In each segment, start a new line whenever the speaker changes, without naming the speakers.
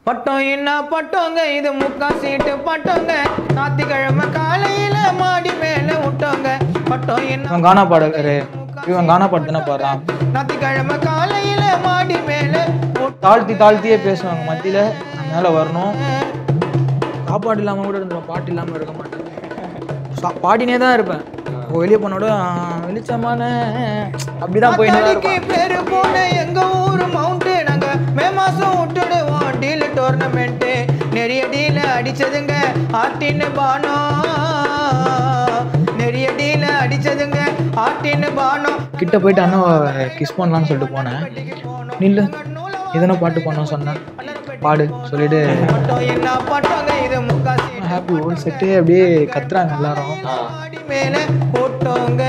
பட்டம் என்ன பட்டோங்க இது முக்கா சீட்டு பட்டோங்க ஞாத்திக்கிழமை காலையில மாடி மேல விட்டோங்க பட்டம் என்ன
இவன் கானா பாடுறாரு இவன் கானா பாட்டு தானே பாடுறான்
ஞாத்திக்கிழமை காலையில மாடி மேல விட்டோங்க.
தாழ்த்தி தாழ்த்தியே பேசுவாங்க மத்தியில நான் மேல வரணும் சாப்பாடு இல்லாம கூட இருந்துடும் பாட்டு இல்லாம இருக்க மாட்டேன் சா- பாடினே தான் இருப்பேன் இப்போ வெளியே போனோட வெளிச்சமான அப்படிதான் போயிட்டு தான்
அத்தாடிக்கு
இருப்பேன்
பேரு போன எங்க ஊரு மவுண்ட் நாங்க மே மாசம் விட்டுடுவோம் டீல் டோர்னமெண்ட் நிறைய டீல் அடிச்சதுங்க ஆர்டின்னு பானம் நிறைய டீல் அடிச்சதுங்க ஆர்டின்னு பானம்
கிட்ட போயிட்டு அண்ணா கிஸ் பண்ணலாம்னு சொல்லிட்டு போனேன் நில்லு எதனா பாட்டு பண்ணோம் சொன்னேன் பாடு சொல்லிட்டு
பட்டம் என்ன பட்டோங்க இது முக்காசி
ஹாப்பி ஓல் செட்டு அப்படியே கத்துறாங்க எல்லாரும்
மாடி மேல போட்டோங்க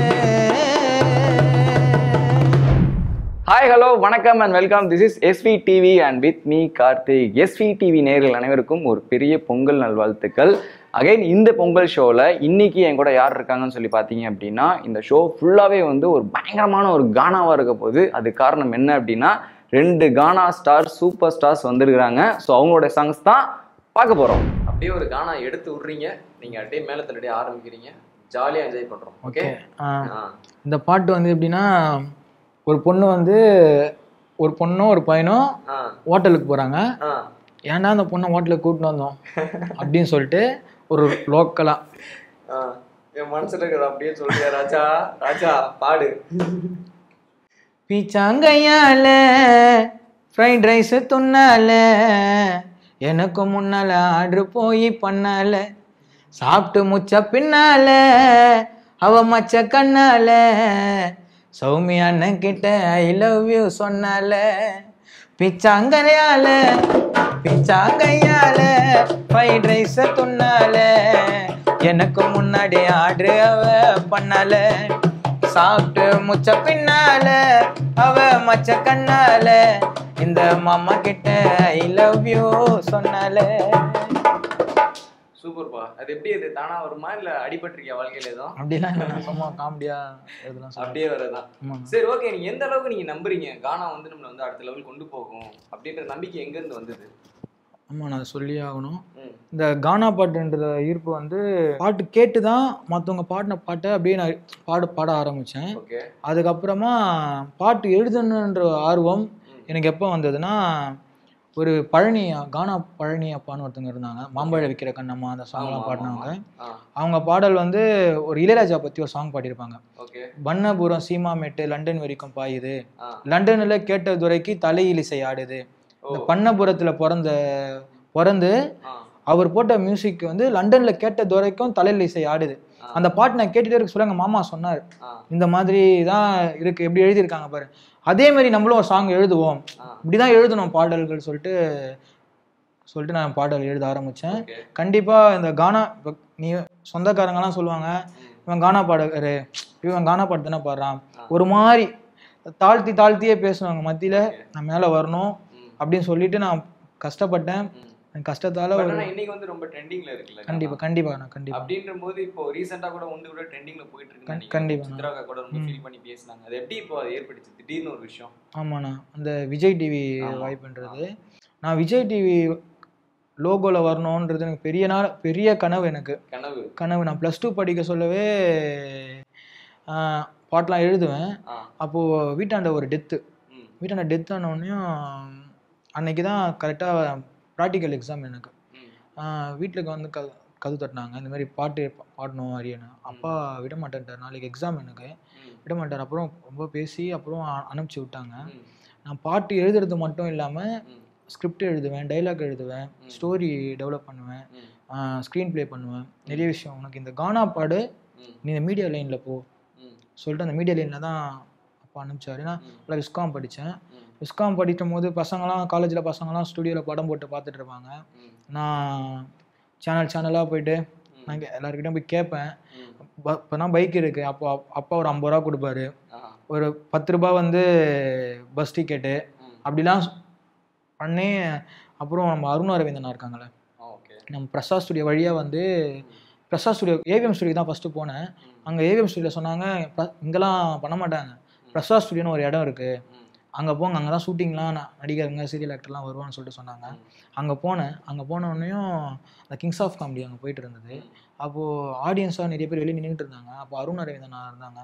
ஹாய் ஹலோ வணக்கம் and welcome this is SV TV and with me Karthik SV TV நேயர்கள் அனைவருக்கும் ஒரு பெரிய பொங்கல் நல்வாழ்த்துக்கள் அகைன் இந்த பொங்கல் ஷோவில் இன்னைக்கு என் கூட யார் இருக்காங்கன்னு சொல்லி பார்த்தீங்க அப்படின்னா இந்த ஷோ ஃபுல்லாகவே வந்து ஒரு பயங்கரமான ஒரு கானாவாக இருக்க போகுது அது காரணம் என்ன அப்படின்னா ரெண்டு கானா ஸ்டார் சூப்பர் ஸ்டார்ஸ் வந்திருக்கிறாங்க ஸோ அவங்களோட சாங்ஸ் தான் பார்க்க போகிறோம்
அப்படியே ஒரு கானா எடுத்து விட்றீங்க நீங்க அப்படியே மேல தள்ளி ஆரம்பிக்கிறீங்க ஜாலியா என்ஜாய் பண்றோம் ஓகே
இந்த பாட்டு வந்து எப்படின்னா ஒரு பொண்ணு வந்து ஒரு பொண்ணும் ஒரு பையனும் ஹோட்டலுக்கு போகிறாங்க ஏன்டா அந்த பொண்ணை ஹோட்டலுக்கு கூட்டின்னு வந்தோம் அப்படின்னு சொல்லிட்டு ஒரு லோக்கலாக
என் மனசுல இருக்கிறத அப்படியே சொல்றியா ராஜா ராஜா பாடு
பீச்சாங்கையால ஃப்ரைட் ரைஸ் துண்ணால எனக்கு முன்னால ஆர்டர் போய் பண்ணால சாப்பிட்டு முச்ச பின்னால அவ மச்ச கண்ணால சௌமியா அண்ணன் கிட்ட ஐ லவ் யூ சொன்னால பிச்சாங்கையால பிச்சாங்கையால ஃப்ரைட் ரைஸ் துண்ணால எனக்கு முன்னாடி ஆர்டர் அவ பண்ணால சாப்பிட்டு முச்ச பின்னால அவ மச்ச கண்ணால இந்த மாமா கிட்ட ஐ லவ் யூ சொன்னால
சூப்பர்ப்பா அது எப்படி அது தானா வருமா இல்ல அடிபட்டிருக்கியா வாழ்க்கையில எதுவும்
அப்படிலாம் இல்லை, நான் சும்மா காமெடியா இதெல்லாம் சொல்றேன்.
அப்படியே வரதான்
ஆமாம்
சரி ஓகே நீங்க எந்த அளவுக்கு நீங்க நம்புறீங்க கானா வந்து நம்மள வந்து அடுத்த லெவல் கொண்டு போகும் அப்படின்ற நம்பிக்கை எங்க இருந்து வந்தது
ஆமாம் நான் சொல்லியே ஆகணும்
ம்.
இந்த கானா பாட்டுன்ற ஈர்ப்பு வந்து பாட்டு கேட்டு தான் மற்றவங்க பாடின பாட்டை அப்படியே நான் பாட பாட ஆரம்பித்தேன்
ஓகே
அதுக்கப்புறமா பாட்டு எழுதணுன்ற ஆர்வம் எனக்கு எப்போ வந்ததுன்னா ஒரு பழனி கானா பழனி அப்பான்னு ஒருத்தவங்க இருந்தாங்க மாம்பழ விற்கிற கண்ணம்மா அந்த சாங்லாம் பாடினவங்க
ஆ
அவங்க பாடல் வந்து ஒரு இளையராஜா பற்றி ஒரு சாங் பாடியிருப்பாங்க
ஓகே
வண்ணபுரம் சீமாமேட்டு லண்டன் வரைக்கும் பாயுது
ஆ
லண்டனில் கேட்ட துறைக்கு தலையில் இசை ஆடுது
ஓ
இந்த பண்ணபுரத்தில் பிறந்த பிறந்து
ஆ
அவர் போட்ட மியூசிக் வந்து லண்டன்ல கேட்ட துறைக்கும் தலையில் இசை ஆடுது
ஆ.
அந்த பாட்டு நான் கேட்டுட்டே இருக்க சொல்ல எங்க மாமா சொன்னார்
ஆ
இந்த மாதிரி தான் இருக்கு எப்படி எழுதியிருக்காங்க பாரு அதே மாதிரி நம்மளும் ஒரு சாங் எழுதுவோம்
ஆ
இப்படிதான் எழுதணும் பாடல்கள் சொல்லிட்டு சொல்லிட்டு நான் பாடல் எழுத ஆரம்பிச்சேன்
ஓகே
கண்டிப்பா இந்த கானா இப்ப நீ சொந்தக்காரங்கலாம் சொல்லுவாங்க இவன் கானா பாடுறாரு இவன் கானா பாட்டு தானே பாடுறான் ஒரு மாதிரி தாழ்த்தி தாழ்த்தியே பேசுவாங்க மத்தியில நான் மேல வரணும்
ம்.
அப்படின்னு சொல்லிட்டு நான் கஷ்டப்பட்டேன்
ம்.
என் கஷ்டத்தால
But
ஒரு
ஆனா இன்னைக்கு வந்து ரொம்ப ட்ரெண்டிங்ல இருக்குல்ல
கண்டிப்பா கண்டிப்பா நான் கண்டிப்பா
அப்படின்ற போது இப்போ ரீசெண்டா கூட உண்டு கூட ட்ரெண்டிங்ல போயிட்டு இருக்கு
கண்- கண்டிப்பா.
சித்ராக்கா கூட ரொம்ப ஃபீல் பண்ணி பேசினாங்க அது எப்படி இப்போ அது ஏற்பட்டுச்சு திடீர்னு ஒரு விஷயம்
ஆமாண்ணா அந்த விஜய் டிவி
ஆமா.
வாய்ப்புன்றது நான் விஜய் டிவி லோகோவில் வரணுன்றது எனக்கு பெரிய நாள் பெரிய கனவு எனக்கு
கனவு
கனவு நான் ப்ளஸ் டூ படிக்க சொல்லவே ஆஹ், பாட்டெலாம் எழுதுவேன்
ஆ
அப்போது வீட்டாண்ட ஒரு டெத்து
ம்
வீட்டாண்ட டெத் ஆனோடனையும் அன்னைக்கு தான் கரெக்டாக ப்ராக்டிக்கல் எக்ஸாம் எனக்கு
ம்
வீட்டுக்கு வந்து க கது தட்டினாங்க இந்த மாதிரி பாட்டு பா- பாடணும் அரியன்னு அப்பா விட மாட்டேன்ட்டார் நாளைக்கு எக்ஸாம் எனக்கு
ம்
விட மாட்டார் அப்புறம் ரொம்ப பேசி அப்புறம் அ- அனுப்பிச்சி விட்டாங்க
ம்
நான் பாட்டு எழுதுறது மட்டும் இல்லாமல்
ம்
ஸ்கிரிப்ட் எழுதுவேன் டைலாக் எழுதுவேன்
ம்.
ஸ்டோரி டெவலப் பண்ணுவேன்
ம்
ஸ்க்ரீன் ப்ளே பண்ணுவேன் நிறைய விஷயம் உனக்கு இந்த கானா பாடு
ம்
நீ இந்த மீடியா லைனில் போ
ம்
சொல்லிட்டு அந்த மீடியா லைனில் தான் அப்பா அனுப்பிச்சாரு நான்
ம்.
நல்லா விஸ்காம் படித்தேன்
ம்
விஸ்காம் படிக்கும் போது பசங்களாம் காலேஜில் பசங்களாம் ஸ்டுடியோவில் படம் போட்டு பார்த்துட்டு இருப்பாங்க
ம்
நான் சேனல் சேனலாக போயிட்டு
ம்.
நான் கே- எல்லாருக்கிட்டையும் போய் கேட்பேன்
ம்
இப்போ தான் பைக் இருக்குது அப்போ அப்- அப்பா ஒரு ஐம்பது ரூபா கொடுப்பாரு
ஆ
ஒரு பத்து ரூபா வந்து பஸ் டிக்கெட்டு
ம்
அப்படிலாம் பண்ணி அப்புறம் நம்ம அருண் அரவிந்தனா இருக்காங்களே
ஓகே
நம்ம பிரசாத் ஸ்டுடியோ வழியாக வந்து பிரசாத் ஸ்டுடியோ ஏவிஎம் ஸ்டுடியோ தான் ஃபஸ்ட்டு போனேன்
ம்
அங்கே ஏவிஎம் ஸ்டுடியோவில் சொன்னாங்க "பிர- இங்கெல்லாம் பண்ண மாட்டாங்க பிரசாத் ஸ்டுடியோன்னு ஒரு இடம் இருக்குது
ம்
அங்கே போங்க அங்கே தான் ஷூட்டிங்லாம் நடிகருங்க சீரியல் ஆக்டர்லாம் வருவான்னு சொல்லிட்டு சொன்னாங்க அங்கே போனேன் அங்கே போன உடனேயும் அந்த கிங்ஸ் ஆஃப் காமெடி அங்கே போயிட்டு இருந்தது அப்போது ஆடியன்ஸாக நிறைய பேர் வெளியே நின்றுட்டு இருந்தாங்க அப்போ அருண் அரவிந்தன் இருந்தாங்க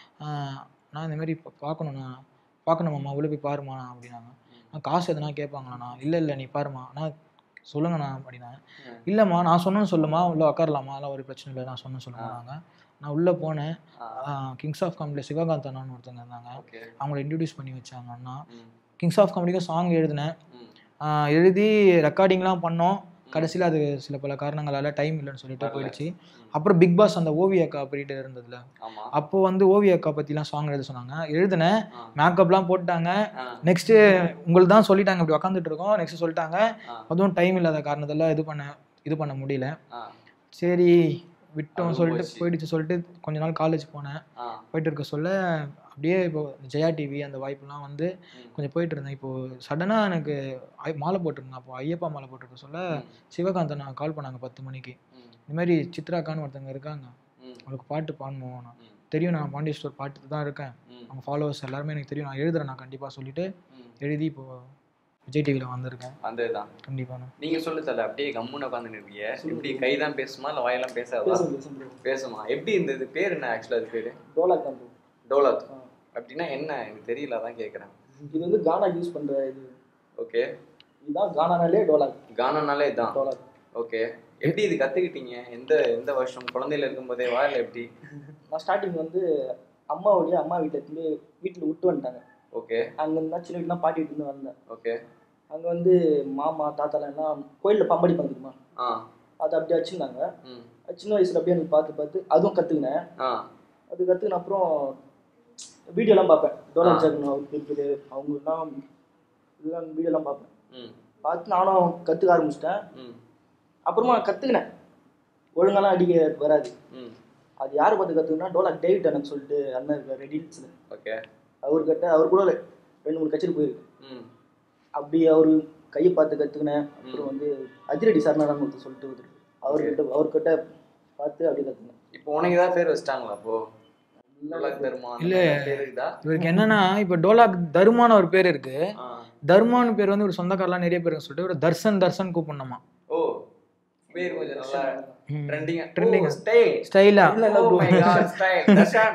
ஆஹ் நான் இந்த மாதிரி இப்போ பார்க்கணுண்ணா பார்க்கணுமாம்மா உள்ள போய் பாருமா அப்படின்னாங்க நான் காசு எதனா கேட்பாங்களாண்ணா இல்லை இல்லை நீ பாருமா நான் சொல்லுங்கண்ணா அப்படின்னா இல்லைம்மா நான் சொன்னேன்னு சொல்லுமா உள்ளே உட்காரலாமா அதெல்லாம் ஒரு பிரச்சனை இல்லை நான் சொன்னேன்னு சொல்லுவாங்க நான் உள்ளே போனேன் கிங்ஸ் ஆஃப் காமெடியில் சிவகாந்த் அண்ணான்னு ஒருத்தங்க இருந்தாங்க
ஓகே
அவங்கள இன்ட்ரடியூஸ் பண்ணி வச்சாங்க அண்ணா
ம்
கிங்ஸ் ஆஃப் காமெடிக்கு சாங் எழுதினேன்
ம்
ஆஹ் எழுதி ரெக்கார்டிங்லாம் பண்ணோம் கடைசியில் அது சில பல காரணங்களால டைம் இல்லைன்னு சொல்லிட்டு
வரல.
போயிடுச்சு அப்புறம் பிக் பாஸ் அந்த ஓவிய அக்கா அப்படின்ட்டு இருந்ததுல
ஆமா
அப்போ வந்து ஓவிய அக்கா பற்றிலாம் சாங் எழுத சொன்னாங்க எழுதினேன்
ஆ.
மேக்கப்லாம் போட்டாங்க
ஆ.
நெக்ஸ்ட்டு உங்களுக்கு தான் சொல்லிட்டாங்க இப்படி உக்காந்துட்டு இருக்கோம் நெக்ஸ்ட் சொல்லிட்டாங்க
ஆ.
அதுவும் டைம் இல்லாத காரணத்தால இது பண்ண இது பண்ண முடியல
ஆ
சரி விட்டோம்
அதுவும்
சொல்லிட்டு
போச்சு.
போயிடுச்சு சொல்லிட்டு கொஞ்ச நாள் காலேஜ் போனேன்
ஆ
போயிட்டு இருக்க சொல்ல அப்படியே இப்போ ஜெயா டிவி அந்த வாய்ப்புலாம் வந்து
ம்.
கொஞ்சம் போயிட்டு இருந்தேன் இப்போ சடனாக எனக்கு ஐ- மாலை போட்டிருந்தேன் அப்போ ஐயப்பா மாலை போட்டிருக்க சொல்ல சிவகாந்த் நான் கால் பண்ணாங்க பத்து மணிக்கு
ம்.
இந்த மாதிரி சித்ராக்கான்னு ஒருத்தங்க இருக்காங்க
ம்.
அவங்களுக்கு பாட்டு பாடணும் நான்
ம்.
தெரியும் நான் பாண்டிய ஸ்டோர் பாட்டு தான் இருக்கேன்
ம்.
அவங்க ஃபாலோவர்ஸ் எல்லாருமே எனக்கு தெரியும் நான் எழுதுறேன் நான் கண்டிப்பாக சொல்லிட்டு
ம்.
எழுதி இப்போ விஜய் டிவியில் வந்திருக்கேன்
வந்ததுதான்
கண்டிப்பாக நான்
நீங்க சொல்லு தல அப்படியே கம்முன்னு உட்காந்து இருக்கீங்க எப்படி கைதான் பேசுமா இல்ல வாயெல்லாம் பேசாதா
பேசும் பேசும் bro.
பேசுமா எப்படி இருந்தது பேர் என்ன ஆக்சுவலா அது பேரு
டோலாக் தான் bro.
டோலாத்
ஆ.
அப்படின்னா என்ன எனக்கு தெரியல அதான் கேக்குறேன்
இது வந்து கானா யூஸ் பண்ற இது
ஓகே
இதுதான் கானானாலே டோலாக்
கானானாலே இதான்
டோலாக்
ஓகே எப்படி இது கத்துக்கிட்டீங்க எந்த எந்த வருஷம் குழந்தையில இருக்கும்போதே வாயில எப்படி
நான் ஸ்டார்டிங் வந்து அம்மாவுடைய அம்மா வீட்டில் இருந்து வீட்டில் விட்டு வந்துட்டாங்க
ஓகே
அங்கே இருந்தால் சின்ன வீட்டுலாம் பாட்டி வீட்டுல இருந்து வந்தேன்
ஓகே
அங்கே வந்து மாமா தாத்தாலாம் எல்லாம் கோயிலில் பம்படி தெரியுமா
ஆ
அது அப்படியே வச்சுருந்தாங்க
ம்
சின்ன வயசுல அப்படியே எனக்கு பார்த்து பார்த்து அதுவும் கற்றுக்கினேன்
ஆ
அது கற்றுக்கின அப்புறம் வீடியோலாம் பார்ப்பேன்
ஆ.
டோலாக் ஜாக்கன் அவருக்கு இருக்குது அவங்கெல்லாம் இதெல்லாம் வீடியோலாம் பார்ப்பேன்
ம்
பார்த்து நானும் கற்றுக்க ஆரம்பிச்சிட்டேன்
ம்
அப்புறமா கற்றுக்கினேன் ஒழுங்காலாம் அடிக்க வராது
ம்
அது யாரை பார்த்து கற்றுக்கினா டோலாக் டேவிட் அண்ணன் சொல்லிட்டு அண்ணன் இருக்கார் ரெடில்ஸில்
ஓகே
அவர்கிட்ட அவர் கூட ரெண்டு மூணு கச்சேரி போயிருக்கு
ம்
அப்படி அவர் கையை பார்த்து கற்றுக்கினேன் அப்புறம் வந்து அதிரடி சரணாரான்னு ஒருத்தர் சொல்லிட்டு ஒருத்தர் அவர்கிட்ட அவர்கிட்ட பார்த்து அப்படி கற்றுக்கினேன்
இப்போ உனக்கு ஏதாவது பேர் வச்சிட்டாங்களா அப்போ டோலாக் தருமா அந்த
இல்ல.
மாதிரி பேர் இருக்குதா
இவருக்கு என்னன்னா இப்போ டோலாக் தருமான ஒரு பேர் இருக்கு
ஆ.
தர்மான்னு பேர் வந்து ஒரு சொந்தக்காரலாம் நிறைய பேர் சொல்லிட்டு ஒரு தர்சன் தர்சன் கூப்பிடணுமா
ஓ பேர் கொஞ்சம் நல்லா ட்ரெண்டிங்
Trending.
ஸ்டைல்
ஸ்டைலா
Oh my God, style. Darshan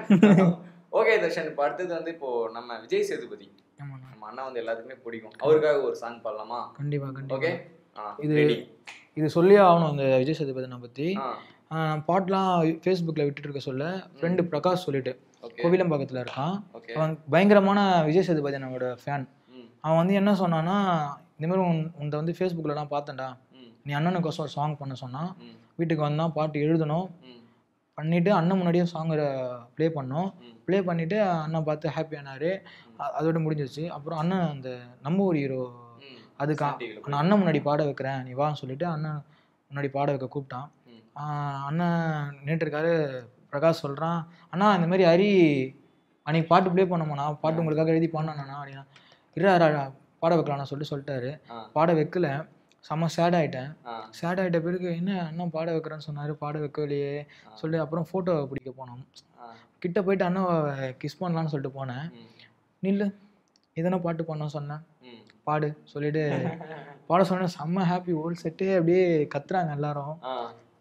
okay Darshan இப்போ அடுத்தது வந்து இப்போ நம்ம விஜய் சேதுபதி
ஆமாண்ணா
நம்ம அண்ணா வந்து எல்லாத்துக்குமே பிடிக்கும் அவருக்காக ஒரு சாங் பாடலாமா
கண்டிப்பா கண்டிப்பா
ஓகே
இது-
ரெடி
இது சொல்லியே ஆகணும் அந்த விஜய் சேதுபதினை பற்றி
ஆ
பாட்டெலாம் ஃபேஸ்புக்கில் விட்டுட்டு இருக்க சொல்ல ஃப்ரெண்டு பிரகாஷ் சொல்லிட்டு
ஓகே
கோவிலம்பாக்கத்தில் இருக்கான்
ஓகே
அவன் பயங்கரமான விஜய் சேதுபதி என்னோட ஃபேன்
ம்
அவன் வந்து என்ன சொன்னான்னா இந்த மாதிரி உன் உன்னை வந்து ஃபேஸ்புக்கில் நான் பார்த்தேன்டா
ம்
நீ அண்ணனுக்கோசம் ஒரு சாங் பண்ண சொன்னான்
ம்
வீட்டுக்கு வந்தான் பாட்டு எழுதணும்
ம்
பண்ணிவிட்டு அண்ணன் முன்னாடியே சாங்கை ப்ளே பண்ணோம்
ம்.
ப்ளே பண்ணிவிட்டு அண்ணன் பார்த்து ஹாப்பி ஆனார் அதோட முடிஞ்சிருச்சு அப்புறம் அண்ணன் அந்த நம்ம ஒரு ஹீரோ
ம்
அதுக்கு
சன் டிவில
நான் அண்ணன் முன்னாடி பாட வைக்கிறேன் நீ வான்னு சொல்லிட்டு அண்ணன் முன்னாடி பாட வைக்க கூப்பிட்டான்
ம்.
ஆஹ் அண்ணன் நேற்று இருக்காரு பிரகாஷ் சொல்கிறான் அண்ணா இந்த மாதிரி ஹரி அன்னைக்கு பாட்டு ப்ளே பண்ணோம்ண்ணா பாட்டு உங்களுக்காக எழுதி பாடினாண்ணா அப்படின்னா இரு பாட வைக்கலாம்னு சொல்லிட்டு சொல்லிட்டாரு
ஆ.
பாட வைக்கல செம்ம சேட் ஆகிட்டேன்
ஆ
சேட் ஆகிட்ட பிறகு என்ன அண்ணன் பாட வைக்கிறேன்னு சொன்னார் பாட வைக்கலையே சொல்லி அப்புறம் ஃபோட்டோ பிடிக்க போனோம்
ஆ
கிட்ட போயிட்டு அண்ணன் கிஸ் பண்ணலான்னு சொல்லிட்டு போனேன்
ம்
நில்லு எதனா பாட்டு பண்ண சொன்னேன்
ம்
பாடு சொல்லிட்டு பாட சொன்னேன் செம்ம ஹாப்பி ஹோல் செட்டே அப்படியே கத்துறாங்க எல்லாரும்
ஆ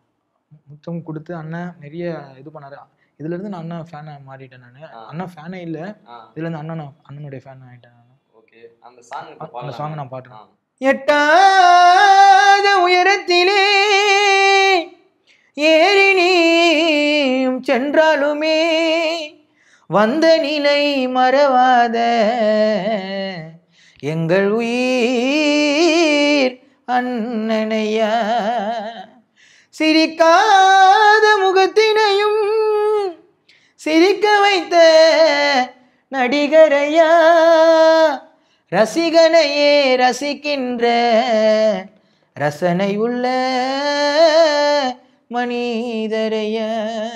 முத்தம் கொடுத்து அண்ணன் நிறைய இது பண்ணாரு இதுல இருந்து நான் அண்ணன் ஃபேனை மாறிட்டேன் நான்
ஆ.
அண்ணன் ஃபேனே இல்ல
ஆ
இதுல இருந்து அண்ணன் அண்ணனுடைய ஃபேன் ஆயிட்டேன் நான்
ஓகே அந்த சாங்
அந்த சாங் நான் பாடுறேன்
ஆ
எட்டாத உயரத்திலே ஏறி நீயும் சென்றாலுமே வந்த நிலை மறவாத எங்கள் உயிர் அண்ணனையா சிரிக்காத முகத்தினையும் சிரிக்க வைத்த நடிகரையா ரசிகனையே ரசிக்கின்ற ரசனை உள்ள மனிதரையா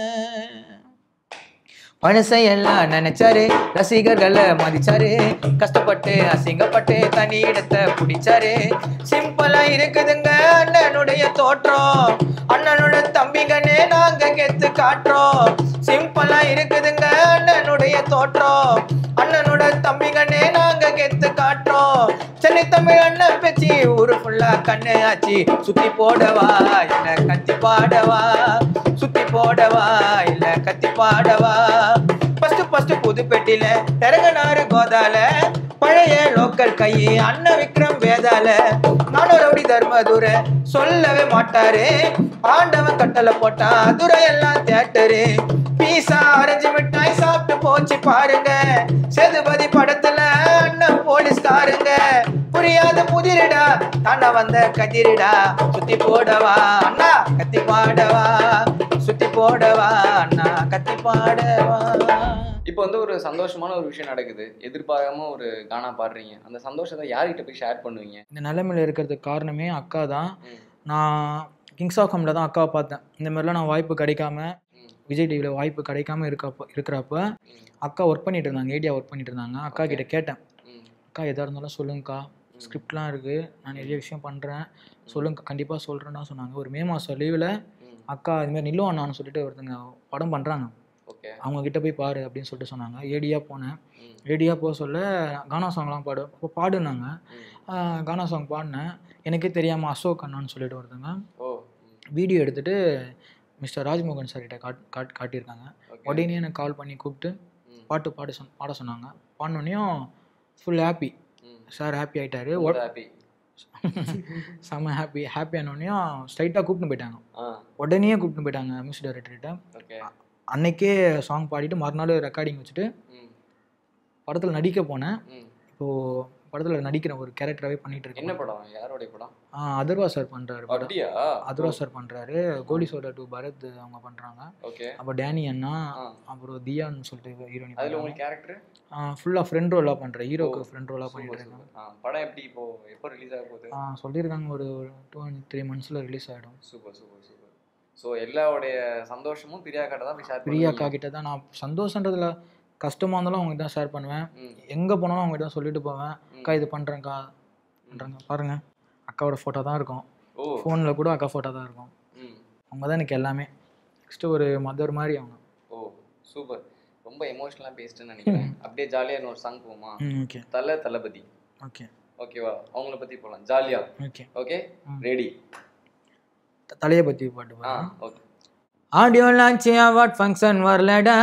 பழசையெல்லாம் நினைச்சாரு ரசிகர்களை மதிச்சாரு கஷ்டப்பட்டு அசிங்கப்பட்டு தனி இடத்தை பிடிச்சாரு சிம்பிளா இருக்குதுங்க அண்ணனுடைய தோற்றம் அண்ணனோட தம்பிங்கன்னே நாங்க கெத்து காட்டுறோம் சிம்பிளா இருக்குதுங்க அண்ணனுடைய தோற்றம் அண்ணனோட தம்பிங்கன்னே நாங்க கெத்து தனி தமிழ் அண்ணன் பேச்சு ஊரு ஃபுல்லா கண்ணு ஆச்சு சுத்தி போடவா இல்ல கத்தி பாடவா சுத்தி போடவா இல்ல கத்தி பாடவா ஃபர்ஸ்ட் ஃபர்ஸ்ட் புதுப்பேட்டில தெரங்கனாறு கோதால பழைய லோக்கல் கை அண்ணன் விக்ரம் வேதால நானும் ரவுடி தர்மதுர சொல்லவே மாட்டாரு ஆண்டவன் கட்டளை போட்டா துரை எல்லாம் தேட்டரு பீஸா ஆரஞ்சு மிட்டாய் சாப்பிட்டு போச்சு பாருங்க சேதுபதி படத்துல அண்ணன் போலீஸ்காருங்க புரியாத புதிரிடா தாண்டா வந்த கதிரிடா சுத்தி போடவா அண்ணா கத்தி பாடவா சுத்தி போடவா அண்ணா கத்தி பாடவா
இப்போ வந்து ஒரு சந்தோஷமான ஒரு விஷயம் நடக்குது எதிர்பார்க்காம ஒரு கானா பாடுறீங்க அந்த சந்தோஷத்தை யார்கிட்ட போய் ஷேர் பண்ணுவீங்க
இந்த நிலைமையில இருக்கிறதுக்கு காரணமே அக்கா தான்
ம்.
நான் கிங்ஸ் ஆஃப் கம்ல தான் அக்காவை பார்த்தேன் இந்த மாதிரிலாம் நான் வாய்ப்பு கிடைக்காம
ம்.
விஜய் டிவியில் வாய்ப்பு கிடைக்காம இருக்கப்ப இருக்கிறப்ப
ம்.
அக்கா ஒர்க் பண்ணிட்டு இருந்தாங்க ஏடியா ஒர்க் பண்ணிட்டு இருந்தாங்க அக்கா கிட்ட கேட்டேன்
ம்.
அக்கா எதாக இருந்தாலும் சொல்லுங்கக்கா ஸ்கிரிப்ட்லாம் இருக்குது நான் நிறைய விஷயம் பண்ணுறேன் சொல்லுங்க கண்டிப்பாக சொல்கிறேன்னா சொன்னாங்க ஒரு மே மாதம் லீவில்
ம்.
அக்கா இதுமாதிரி நில்லு அண்ணான்னு சொல்லிட்டு ஒருத்தங்க படம் பண்ணுறாங்க
ஓகே
அவங்க கிட்ட போய் பாரு அப்படின்னு சொல்லிட்டு சொன்னாங்க ஏடியா போனேன்
ம்.
ஏடியா போக சொல்ல கானா சாங்லாம் பாடு அப்போ பாடுனாங்க
ம்.
ஆஹ் கானா சாங் பாடினேன் எனக்கே தெரியாமல் அசோக் அண்ணான்னு சொல்லிட்டு ஒருத்தங்க
ஓ
வீடியோ எடுத்துட்டு மிஸ்டர் ராஜ்மோகன் சார் கிட்ட காட் காட் காட்டியிருக்காங்க
ஓகே
உடனே எனக்கு கால் பண்ணி கூப்பிட்டு
ம்.
பாட்டு பாட சொன் பாட சொன்னாங்க பாடினோடனையும் ஃபுல் ஹாப்பி
ம்.
சார் ஹாப்பி ஆயிட்டாரு
ரொம்ப happy.
செம்ம ஹாப்பி ஹாப்பி ஆனோடனையும் ஸ்ட்ரைட்டாக கூப்பிட்டு போயிட்டாங்க
ஆ
உடனே கூப்பிட்டு போயிட்டாங்க மியூசிக் டைரக்டர்கிட்ட
ஓகே
அன்னைக்கே சாங் பாடிட்டு மறுநாள் ரெக்கார்டிங் வச்சுட்டு
ம்
படத்தில் நடிக்க போனேன்
ம்
இப்போது படத்தில் நடிக்கிற ஒரு கேரக்டராகவே பண்ணிட்டு
என்ன
இருக்கேன்
படம் யாரோடைய படம்
ஆ, அதர்வா சார் பண்ணுறாரு படம்
அப்படியா
அதர்வா சார் பண்ணுறாரு கோலி சோடா டூ பரத் அவங்க பண்ணுறாங்க
ஓகே
அப்புறம் டேனி அண்ணா
ஆ.
அப்புறம் தியான்னு சொல்லிட்டு
அதுல
ஹீரோயின்
உங்களுக்கு கேரக்டர்
ஃபுல்லாக ஃப்ரெண்ட் ரோலாக பண்ணுறேன் ஹீரோக்கு ஃப்ரெண்ட் ரோலாக பண்ணிட்டு இருக்கேன்
படம் எப்படி இப்போ எப்போ ரிலீஸ் ஆக போகுது
ஆ, சொல்லியிருக்காங்க ஒரு டூ அண்ட் த்ரீ மந்த்ஸில் ரிலீஸ் ஆகிடும்
சூப்பர் சூப்பர் சூப்பர் ஸோ எல்லாருடைய சந்தோஷமும் பிரியா கிட்ட தான் போய் ஷேர்
பிரியா அக்கா கிட்ட தான் நான் சந்தோஷன்றதுல கஷ்டமாக இருந்தாலும் அவங்க தான் ஷேர் பண்ணுவேன்
ம்
எங்கே போனாலும் அவங்க தான் சொல்லிட்டு போவேன்
ம்.
அக்கா இது பண்ணுறேன்க்கா பண்ணுறாங்க பாருங்க அக்காவோட ஃபோட்டோ தான் இருக்கும்
ஓ
ஃபோனில் கூட அக்கா ஃபோட்டோ தான் இருக்கும்
ம்
அவங்க தான் எனக்கு எல்லாமே நெக்ஸ்ட்டு ஒரு மதர் மாதிரி அவங்க
ஓ சூப்பர் ரொம்ப எமோஷனலாக பேசிட்டுன்னு நினைக்கிறேன் அப்படியே ஜாலியாக இன்னொரு சாங் போமா
ம் ஓகே
தலை தளபதி
ஓகே
ஓகேவா அவங்கள பற்றி போகலாம் ஜாலியா
ஓகே
ஓகே
ம்.
ரெடி
தலையை பற்றி பாட்டு
ஆ
பாருங்க
okay
audio launch award function வரலடா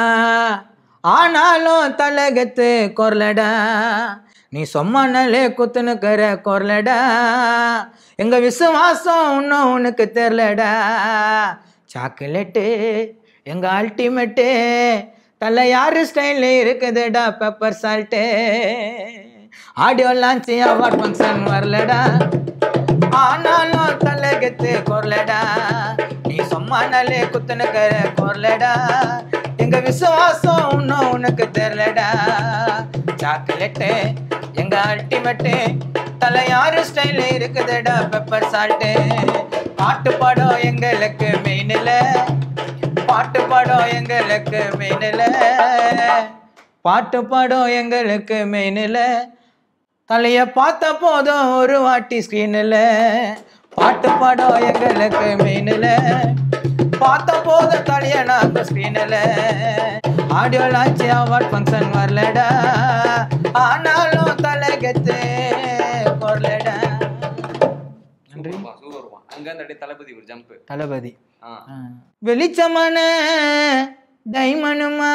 ஆனாலும் தலகத்து கொரலடா நீ சொம்மனலே குத்துனுக்கிற கொரலடா எங்க விசுவாசம் இன்னும் உனக்கு தெரிலடா சாக்லேட்டு எங்க அல்டிமேட்டு தலை யாரு ஸ்டைல் இருக்குதுடா pepper salt audio launch award function வரலடா ஆனாலும் தலகத்து கொரலடா நீ சொம்மானாலே குத்துனுக்கிற கொரலடா எங்க விசுவாசம் இன்னும் உனக்கு தெரிலடா சாக்லேட்டு எங்க அல்டிமேட்டு தலையாறு ஸ்டைல் இருக்குதுடா பெப்பர் சால்ட்டு பாட்டு பாடம் எங்களுக்கு மெயினில் பாட்டு பாடம் எங்களுக்கு மெயினில் பாட்டு பாடம் எங்களுக்கு மெயினில் தலைய பார்த்த போதும் ஒரு வாட்டி ஸ்க்ரீனில் பாட்டு பாடம் எங்களுக்கு மெயினில் பார்த்த போதும் தலைய நாங்கள் ஸ்க்ரீனில் ஆடியோ லான்ச் அவார்ட் ஃபங்க்ஷன் வரலடா ஆனாலும் தலைகத்து கொரலடா
சூப்பர்ப்பா சூப்பர்ப்பா அங்கேருந்து அப்படியே தளபதி ஒரு ஜம்ப்
தளபதி
ஆ
ஆ.
வெளிச்சமான டைமனுமா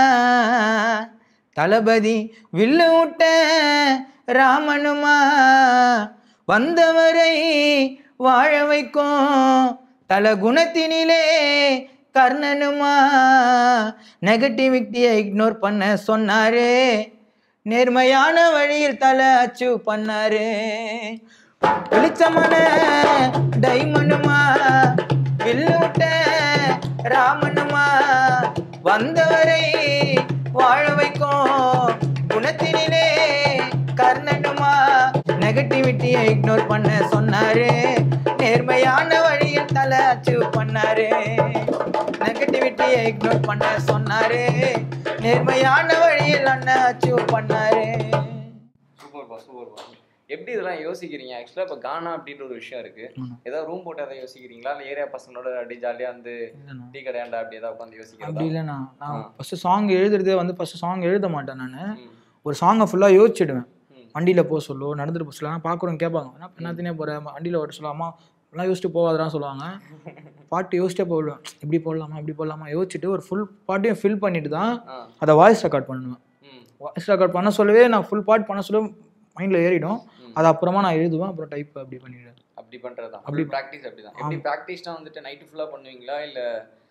தளபதி வில்லு விட்ட ராமனுமா வந்தவரை வாழ வைக்கும் தல குணத்தினிலே கர்ணனுமா நெகட்டிவிட்டியை இக்னோர் பண்ண சொன்னாரு நேர்மையான வழியில் தலை அச்சீவ் பண்ணாரு வெளிச்சமான டைமனுமா வில்லுட்ட ராமனுமா வந்தவரை வாழ வைக்கும் குணத்தினிலே கர்ணனுமா நெகட்டிவிட்டியை இக்னோர் பண்ண சொன்னாரு நேர்மையான வழியில் தலை அச்சீவ் பண்ணாரு நெகட்டிவிட்டியை இக்னோர் பண்ண சொன்னாரு நேர்மையான வழியில் அண்ணன் அச்சீவ் பண்ணாரு
சூப்பர்ப்பா சூப்பர்ப்பா எப்படி இதெல்லாம் யோசிக்கிறீங்க ஆக்சுவலாக இப்போ கானா அப்படின்ற ஒரு விஷயம் இருக்கு
ஆமா.
ஏதாவது ரூம் போட்டு அதை யோசிக்கிறீங்களா இல்லை ஏரியா பசங்களோட அப்படியே ஜாலியாக வந்து
இல்லைண்ணா.
டீ கடையாண்டா அப்படி ஏதாவது உட்காந்து
அப்படி
யோசிக்கிறதா
இல்லைண்ணா நான்
ஆ.
ஃபஸ்ட்டு சாங் எழுதுறதே வந்து ஃபஸ்ட்டு சாங் எழுத மாட்டேன் நான்
ம்,
ஒரு சாங்கை ஃபுல்லாக யோசிச்சிடுவேன்
ம்,
வண்டியில் போக சொல்லோ நடந்துட்டு போக சொல்லுவாங்க பார்க்குறவங்க கேட்பாங்க என்ன பண்ணாத்தினே போகிறேன் வண்டியில் ஓட்ட சொல்லாமா எல்லாம் யோசிச்சுட்டு போகாதான் சொல்லுவாங்க பாட்டு யோசிச்சே போடுவேன் இப்படி போடலாமா இப்படி போடலாமா யோசிச்சுட்டு ஒரு ஃபுல் பாட்டையும் ஃபில் பண்ணிட்டு தான்
ஆ.
அதை வாய்ஸ் ரெக்கார்ட் பண்ணுவேன்
ம்.
வாய்ஸ் ரெக்கார்ட் பண்ண சொல்லவே நான் ஃபுல் பாட் பண்ண சொல்ல மைண்டில் ஏறிடும் அது அப்புறமா நான் எழுதுவேன் அப்புறம் டைப் அப்படி பண்ணிடுவேன்
அப்படி பண்றதுதான்
அப்படி
அப்படி ப்ராக்டிஸ் அப்படிதான் எப்படி ப்ராக்டிஸ்னா வந்துட்டு நைட் ஃபுல்லா பண்ணுவீங்களா இல்ல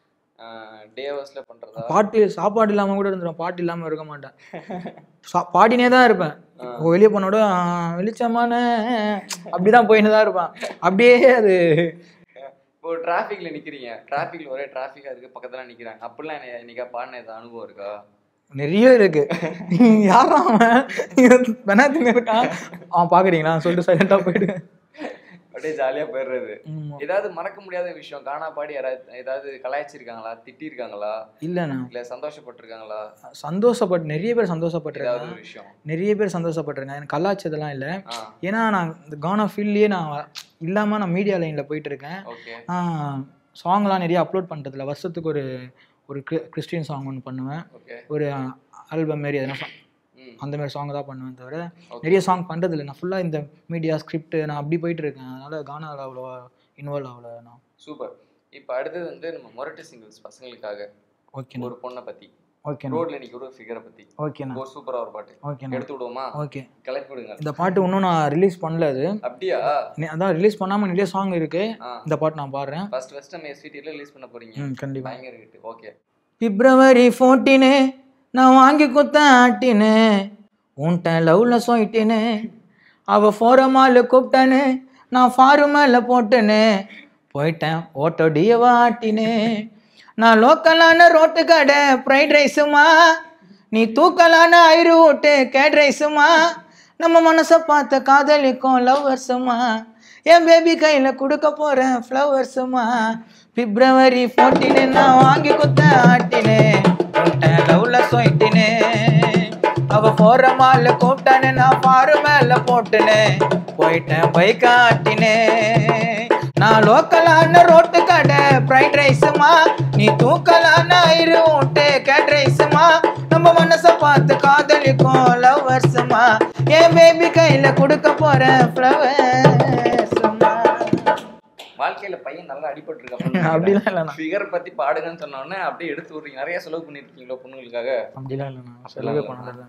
டே ஹவர்ஸ்ல பண்றதா
பாட்டு சாப்பாடு இல்லாமல் கூட இருந்துடும் பாட்டு இல்லாமல் இருக்க மாட்டேன் சா- பாடினே தான் இருப்பேன் வெளியே போனோட வெளிச்சமான அப்படிதான் போயின்னு தான் இருப்பேன் அப்படியே அது
இப்போ டிராஃபிக்ல நிக்கிறீங்க டிராஃபிக்ல ஒரே டிராஃபிக்கா இருக்கு பக்கத்துல நிக்கிறாங்க அப்படிலாம் என்ன- என்னைக்கா பாடின ஏதாவது அனுபவம் இருக்கா
நிறைய இருக்கு யாரா அவன் பெனாத்தின்னு இருக்கான் அவன் பாக்குறீங்களா சொல்லிட்டு சைலண்டா போயிடு
அப்படியே ஜாலியா போயிடுறது
ஆமா.
ஏதாவது மறக்க முடியாத விஷயம் காணா பாடி யாராவது ஏதாவது கலாய்ச்சிருக்காங்களா திட்டிருக்காங்களா
இல்லண்ணா
இல்ல சந்தோஷப்பட்டிருக்காங்களா
சந்தோஷப்பட்டு நிறைய பேர்
ஏதாவது
சந்தோஷப்பட்டிருக்காங்க
ஒரு விஷயம்
நிறைய பேர் சந்தோஷப்பட்டிருக்காங்க எனக்கு கலாச்சதெல்லாம் இல்லை
ஆ
ஏன்னா நான் இந்த கானா ஃபீல்ட்லேயே நான் இல்லாமல் நான் மீடியா லைனில் போயிட்டு இருக்கேன்
ஓகே
சாங்லாம் நிறைய அப்லோட் பண்ணுறதில்ல வருஷத்துக்கு ஒரு ஒரு கிரி கிறிஸ்டின் சாங் ஒன்று பண்ணுவேன்
ஓகே
ஒரு ஆல்பம் மாரி எதனா song-
ம்
அந்த மாதிரி சாங் தான் பண்ணுவேன் தவிர
Okay.
நிறைய சாங் பண்ணுறதில்ல நான் ஃபுல்லாக இந்த மீடியா ஸ்கிரிப்ட் நான் அப்படி போயிட்டு இருக்கேன் அதனால கானாவில் அவ்வளோவா இன்வால்வ் ஆகல நான்
சூப்பர் இப்போ அடுத்தது வந்து நம்ம மொரட்டு சிங்கிள்ஸ் பசங்களுக்காக
ஓகேண்ணா
ஒரு பொண்ணை பத்தி
ஓகேண்ணா
ரோட்ல நிக்கிற ஒரு ஃபிகரை பத்தி
ஓகேண்ணா
ஒரு சூப்பரா ஒரு பாட்டு
ஓகேண்ணா
எடுத்து விடுவோமா
ஓகே
கிளப்பி விடுங்க
இந்த பாட்டு இன்னும் நான் ரிலீஸ் பண்ணல அது
அப்படியா
நெ- அதான் ரிலீஸ் பண்ணாமல் நிறைய சாங் இருக்கு
ஆ
இந்த பாட்டு நான் பாடுறேன்
ஃபர்ஸ்ட் ஃபர்ஸ்ட் நம்ம எஸ்விடில ரிலீஸ் பண்ண போறீங்க
ம் கண்டிப்பாக
பயங்கர ஹிட் ஓகே
பிப்ரவரி ஃபோர்டீனு நான் வாங்கி கொடுத்த ஆட்டினு உன்ட்ட லவ்ல சொல்லிட்டேன்னு அவ ஃபோரமால கூப்பிட்டானு நான் ஃபாரு மேல போட்டேன்னு போயிட்டேன் ஓட்டோடிய வாட்டினு நான் லோக்கலான ரோட்டு கடை ஃப்ரைட் ரைஸுமா நீ தூக்கலான ஐரு ஓட்டு கேட் ரைஸுமா நம்ம மனசை பார்த்த காதலிக்கும் லவ்வர்ஸுமா என் பேபி கையில் கொடுக்க போகிறேன் ஃப்ளவர்ஸுமா பிப்ரவரி ஃபோர்டீனு நான் வாங்கி கொடுத்த ஆட்டினு லவ்ல சொல்லிட்டினு அவ போற மால கூப்பிட்டானு நான் பாரு மேல போட்டுனே போயிட்டேன் பைக் ஆட்டினே நான் லோக்கலான ரோட்டு கடை ஃப்ரைட் ரைஸுமா நீ தூக்கலான ஐரு விட்டு கேட் ரைஸுமா நம்ம மனசை பார்த்து காதலிக்கும் லவ்வர்ஸுமா என் பேபி கையில கொடுக்க போறேன் ஃப்ளவர்ஸுமா
வாழ்க்கையில பையன் நல்லா அடிபட்டு
அப்படிலாம் இல்லைண்ணா
ஃபிகர் பத்தி பாடுங்கன்னு சொன்ன உடனே அப்படியே எடுத்து விடுறீங்க நிறைய செலவு பண்ணிருக்கீங்களோ பொண்ணுங்களுக்காக
அப்படிலாம் இல்லைண்ணா செலவே பண்ணதில்லை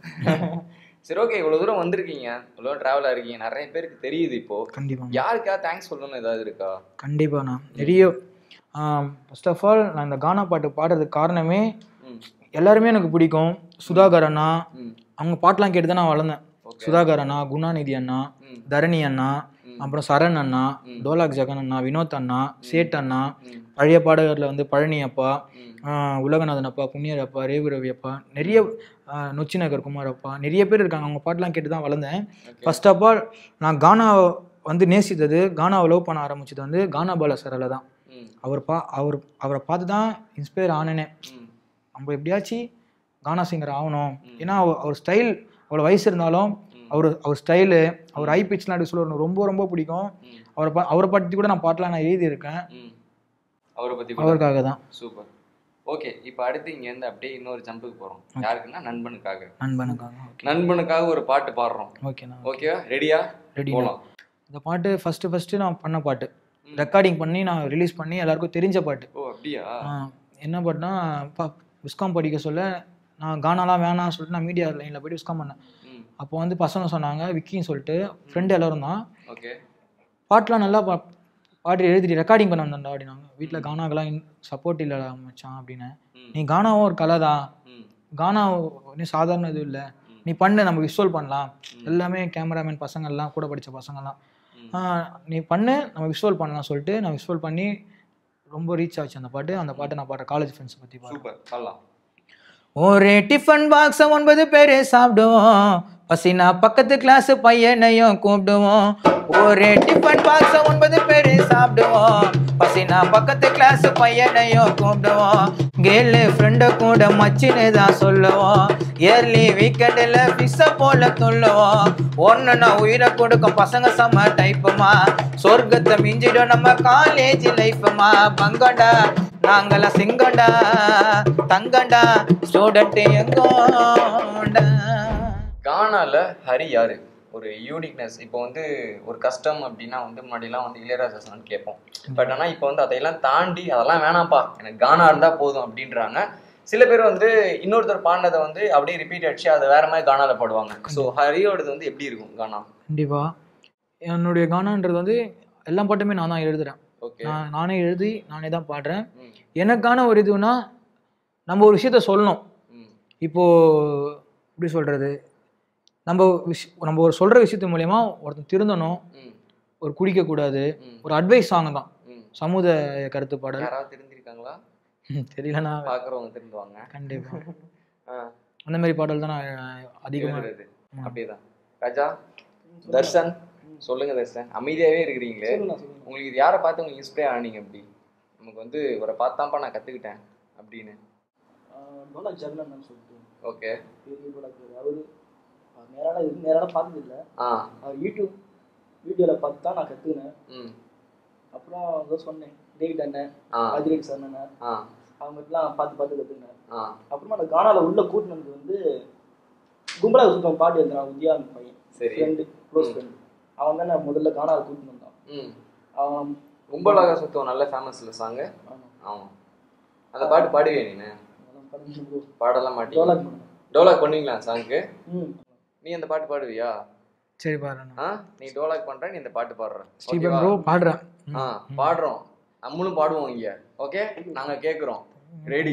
சரி ஓகே இவ்வளவு தூரம் வந்திருக்கீங்க இவ்வளவு டிராவலா இருக்கீங்க நிறைய பேருக்கு தெரியுது இப்போ
கண்டிப்பா
யாருக்கா தேங்க்ஸ் சொல்லணும்னு ஏதாவது இருக்கா
கண்டிப்பாண்ணா நிறைய ஃபர்ஸ்ட் ஆஃப் ஆல் நான் இந்த கானா பாட்டு பாடுறதுக்கு காரணமே
ம்
எல்லாருமே எனக்கு பிடிக்கும் சுதாகர் அண்ணா
ம்
அவங்க பாட்டெலாம் கேட்டு தான் நான் வளர்ந்தேன்
ஓகே
சுதாகர் அண்ணா குணாநிதி அண்ணா
ம்
தரணி அண்ணா
ம்.
அப்புறம் சரண் அண்ணா
ம்.
டோலாக் ஜெகன் அண்ணா வினோத் அண்ணா சேட் அண்ணா
ம்
பழைய பாடகரில் வந்து பழனி அப்பா
ம்
ஆஹ் உலகநாதன் அப்பா புண்ணியர் அப்பா ரேவு ரவி அப்பா நிறைய ஆஹ் நொச்சி நகர் குமார் அப்பா நிறைய பேர் இருக்காங்க அவங்க பாட்டெலாம் கேட்டு தான் வளர்ந்தேன்
Okay.
ஃபர்ஸ்ட் ஆஃப் ஆல் நான் கானா வந்து நேசித்தது கானாவை லவ் பண்ண ஆரம்பிச்சது வந்து கானா பால சரல தான்
ம்
அவர் பா அவர் அவரை பார்த்து தான் இன்ஸ்பயர் ஆனேனே
ம்
நம்ம எப்படியாச்சும் கானா சிங்கர் ஆகணும் ஏன்னா அவர் அவர் ஸ்டைல் அவ்வளோ வயசு இருந்தாலும் அவர் அவர் ஸ்டைலு அவர் ஐ பிச்லாம் அப்படி சொல்லுவார் ரொம்ப ரொம்ப பிடிக்கும்
ம்
அவரை பா அவரை பற்றி கூட நான் பாட்டெலாம் நான் எழுதியிருக்கேன்
ம் அவரை பத்தி கூட
அவருக்காக தான்
சூப்பர் ஓகே இப்போ அடுத்து இங்க இருந்து அப்படியே இன்னொரு ஜம்புக்கு போறோம் யாருக்குன்னா நண்பனுக்காக
நண்பனுக்காக ஓகே
நண்பனுக்காக ஒரு பாட்டு பாடுறோம்
ஓகேண்ணா
ஓகேவா ரெடியா
ரெடி
போலாம்
இந்த பாட்டு ஃபஸ்ட்டு ஃபஸ்ட்டு நான் பண்ண பாட்டு ரெக்கார்டிங் பண்ணி நான் ரிலீஸ் பண்ணி எல்லாருக்கும் தெரிஞ்ச பாட்டு
ஓ அப்படியா
ஆஹ் என்ன பாட்டுனா பா விஸ்காம் படிக்க சொல்ல நான் கானாலாம் வேணாம்னு சொல்லிட்டு நான் மீடியா லைனில் போயிட்டு விஸ்காம் பண்ணேன்
ம்
அப்போ வந்து பசங்க சொன்னாங்க விக்கின்னு சொல்லிட்டு ஃப்ரெண்டு எல்லாரும் தான்
ஓகே
பாட்டெலாம் நல்லா பா பாடி எழுதிட்டு ரெக்கார்டிங் பண்ண வந்தேன்டா அப்படின்னாங்க வீட்டில் கானாக்கெல்லாம் சப்போர்ட் இல்லை மச்சான் அப்படின்னு
ம்
நீ கானாவும் ஒரு கலை தான்
ம்
கானா நீ சாதாரண இது இல்லை நீ பண்ணு நம்ம விஷுவல் பண்ணலாம் எல்லாமே கேமராமேன் பசங்க எல்லாம் கூட படித்த பசங்கள்லாம்
ம்.
ஆஹ் நீ பண்ணு நம்ம விஷுவல் பண்ணலாம் சொல்லிட்டு நான் விஷுவல் பண்ணி ரொம்ப ரீச் ஆச்சு அந்த பாட்டு அந்த பாட்டை நான் பாடுறேன் காலேஜ் ஃப்ரெண்ட்ஸ் பற்றி பாடுறேன்
சூப்பர் பாடலாம்
ஒரு டிஃபன் பாக்ஸை ஒன்பது பேர் சாப்பிடுவோம் பசினா பக்கத்து கிளாஸ் பையனையும் கூப்பிடுவோம் ஒரு டிஃபன் பாக்ஸை ஒன்பது பேர் சாப்பிடுவோம் பசினா பக்கத்து கிளாஸ் பையனையும் கூப்பிடுவோம் கேர்ளு ஃப்ரெண்டை கூட மச்சின்னு தான் சொல்லுவோம் இயர்லி வீக்கெண்டில் ஃபிஷ்ஷை போல துள்ளுவோம் ஒன்றுனா உயிரை கொடுக்கும் பசங்க செம்ம டைப்புமா சொர்க்கத்தை மிஞ்சிடும் நம்ம காலேஜ் லைஃப்மா பங்கடா நாங்களாம் சிங்கண்டா தங்கண்டா ஸ்டூடெண்ட் எங்கோண்டா
கானால ஹரி யாரு ஒரு யூனிக்னஸ் இப்போ வந்து ஒரு கஷ்டம் அப்படின்னா வந்து முன்னாடிலாம் வந்து இளையராஜா சாங் கேட்போம் பட் ஆனால் இப்போ வந்து அதையெல்லாம் தாண்டி அதெல்லாம் வேணாம்ப்பா எனக்கு கானா இருந்தால் போதும் அப்படின்றாங்க சில பேர் வந்து இன்னொருத்தர் பாடினதை வந்து அப்படியே ரிப்பீட் அடிச்சு அதை வேற மாதிரி கானால பாடுவாங்க ஸோ ஹரியோடது வந்து எப்படி இருக்கும் கானா
கண்டிப்பா என்னுடைய கானான்றது வந்து எல்லா பாட்டுமே நான் தான் எழுதுறேன்
ஓகே
நான் நானே எழுதி நானே தான் பாடுறேன் எனக்கான ஒரு இதுனா நம்ம ஒரு விஷயத்த சொல்லணும் இப்போ எப்படி சொல்றது நம்ம விஷ் நம்ம ஒரு சொல்ற விஷயத்து மூலயமா ஒருத்தன் திருந்தணும் ஒரு குடிக்க கூடாது ஒரு அட்வைஸ் சாங் தான் சமுதாய கருத்து பாடல்
யாராவது தெரிஞ்சிருக்காங்களா
தெரியலனா
பாக்குறவங்க திருந்துவாங்க
கண்டிப்பா
ஆ,
அந்த மாதிரி பாடல் தான் நான் அதிகமாக
எழுதுறது அப்படியேதான் ராஜா தர்ஷன் சொல்லுங்க தர்ஷன் அமைதியாவே இருக்கிறீங்களே
சொல்லுண்ணா சொல்லுங்க
உங்களுக்கு இது யாரை பார்த்து உங்களுக்கு இன்ஸ்பயர் ஆனீங்க அப்படி நமக்கு வந்து இவரை பார்த்தாப்பா நான் கத்துக்கிட்டேன் அப்படின்னு
டோலா ஜெகனன் சொல்லிட்டு
ஓகே
பெரிய டோலா பேர் அவரு அவர் நேரான இது நேரான பார்த்தது இல்லை
ஆ
அவர் யூடியூப் வீடியோவில் பார்த்து தான் நான் கற்றுக்கினேன்
ம்
அப்புறம் ஏதோ சொன்னேன் டேவிட் அண்ணன்
ஆ
அதிரடி சார் அண்ணன்
ஆ
அவங்ககிட்டலாம் பார்த்து பார்த்து கற்றுக்கினேன்
ஆ
அப்புறமா அந்த கானால உள்ள கூட்டினது வந்து கும்பலாக சுத்தம் பாட்டு எழுதுறான் உதயா பையன்
சரி
ஃப்ரெண்டு க்ளோஸ் ஃப்ரெண்டு அவன் தான் நான் முதல்ல கானால கூட்டின்னு வந்தான்
ம்
அவன்
கும்பலாக சுத்தம் நல்ல ஃபேமஸ்ல சாங்கு
ஆமா.
ஆமாம் அந்த பாட்டு பாடுவே நீனு
அவன் படம் bro.
பாடலாம் மாட்டீங்க
டோலாக் பண்ணான்.
டோலாக் பண்ணுவீங்களா சாங்க்கு
ம்
நீ அந்த பாட்டு பாடுவியா
சரி பாடுறேன்
ஆ நீ டோலாக் பண்ற நீ இந்த பாட்டு பாடுற
ஸ்டீபன்
ஓகேவா?
ப்ரோ பாடுறேன்
ஆ பாடுறோம் நம்மளும் பாடுவோம் இங்க ஓகே நாங்க கேக்குறோம் ரெடி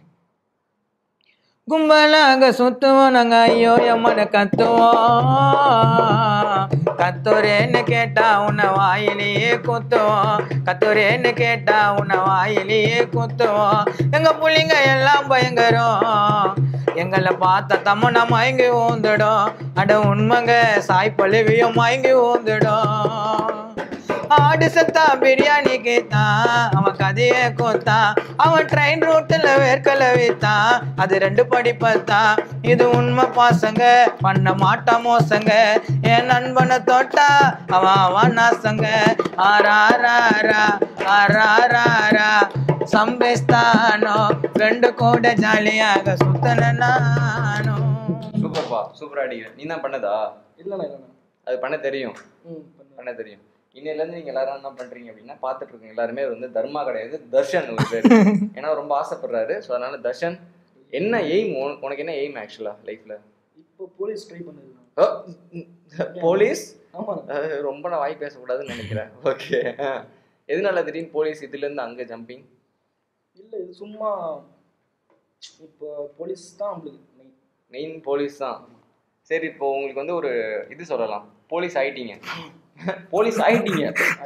கும்பலாக சுத்துவோம் நாங்க ஐயோ எம்மன கத்துவோம் கத்துறேன்னு கேட்டா உன்னை வாயிலேயே குத்துவோம் கத்துறேன்னு கேட்டா உன்னை வாயிலேயே குத்துவோம் எங்க புள்ளிங்க எல்லாம் பயங்கரம் எங்களை பார்த்த தம்மனை மயங்கி ஊந்துடும் அட உண்மைங்க சாய் பழுவியும் மயங்கி ஊந்துடும் ஆடு செத்தா பிரியாணி கேத்தான் அவன் கதையை கோத்தான் அவன் ட்ரெயின் ரூட்டில் வேர்க்கல வைத்தான் அது ரெண்டு படிப்பத்தான் இது உண்மை பாசங்க பண்ண மாட்டா மோசங்க என் நண்பனை தொட்டா அவன் அவன் நாசங்க ஆராராரா ஆராராரா சம்பேஸ்தானோ ஃப்ரெண்டு கூட ஜாலியாக சுத்தன நானும்
சூப்பர்ப்பா சூப்பரா அடிக்கிறேன் நீ தான் பண்ணதா
இல்லைண்ணா இல்லைண்ணா
அது பண்ண தெரியும்
ம் பண்ணேன்.
பண்ண தெரியும் இன்னையில இருந்து நீங்க எல்லாரும் என்ன பண்றீங்க அப்படின்னா பாத்துட்டு இருக்கீங்க எல்லாருமே வந்து தர்மா கிடையாது தர்ஷன் ஒரு பேர் ஏன்னா ரொம்ப ஆசைப்படுறாரு ஸோ அதனால தர்ஷன் என்ன எய்ம் உனக்கு என்ன எய்ம் ஆக்சுவலா லைஃப்ல
இப்போ போலீஸ் ட்ரை பண்ணுது
போலீஸ்
ஆமாண்ணா
அஹ், ரொம்ப நான் வாய் பேசக்கூடாதுன்னு நினைக்கிறேன் ஓகே எதனால திடீர்னு போலீஸ் இதுல இருந்து அங்க ஜம்பிங்
இல்லை இது சும்மா இப்போ போலீஸ் தான் நம்மளுக்கு main.
மெயின் போலீஸ் தான் சரி இப்போ உங்களுக்கு வந்து ஒரு இது சொல்லலாம் போலீஸ் ஆயிட்டீங்க போலீஸ் ஆயிட்டீங்க